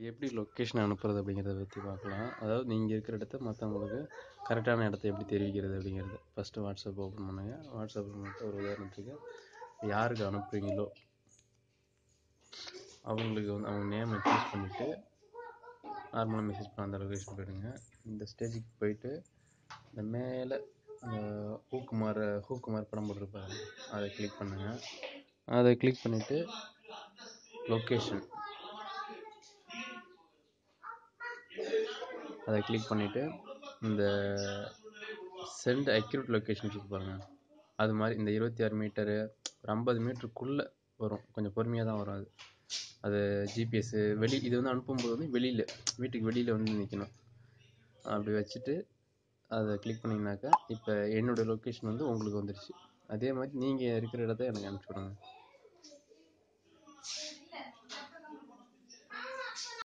எப்படி லொக்கேஷன் அனுப்புறது அப்படிங்கிறத பற்றி பார்க்கலாம் அதாவது நீங்கள் இருக்கிற இடத்த மற்றவங்களுக்கு கரெக்டான இடத்த எப்படி தெரிவிக்கிறது அப்படிங்கிறது ஃபஸ்ட்டு வாட்ஸ்அப் ஓப்பன் பண்ணுங்கள் வாட்ஸ்அப் பண்ணிட்டு ஒரு உதாரணத்துக்கு யாருக்கு அனுப்புறீங்களோ அவங்களுக்கு வந்து அவங்க நேமை சூஸ் பண்ணிவிட்டு நார்மலாக மெசேஜ் பண்ண அந்த லொக்கேஷன் போயிடுங்க இந்த ஸ்டேஜுக்கு போயிட்டு இந்த மேலே ஹூக்குமார் ஹூக்குமார் படம் போட்டிருப்பாரு அதை கிளிக் பண்ணுங்கள் அதை கிளிக் பண்ணிவிட்டு லொக்கேஷன் அதை கிளிக் பண்ணிவிட்டு இந்த சென்ட் அக்யூரேட் லொக்கேஷன் இருக்கு பாருங்கள் அது மாதிரி இந்த இருபத்தி ஆறு மீட்டரு ஒரு ஐம்பது மீட்டருக்குள்ளே வரும் கொஞ்சம் பொறுமையாக தான் வரும் அது அது ஜிபிஎஸ்ஸு வெளி இது வந்து அனுப்பும்போது வந்து வெளியில் வீட்டுக்கு வெளியில் வந்து நிற்கணும் அப்படி வச்சுட்டு அதை கிளிக் பண்ணிங்கனாக்கா இப்போ என்னோடய லொக்கேஷன் வந்து உங்களுக்கு வந்துடுச்சு அதே மாதிரி நீங்கள் இருக்கிற இடத்த எனக்கு அனுப்பிச்சி விடுங்க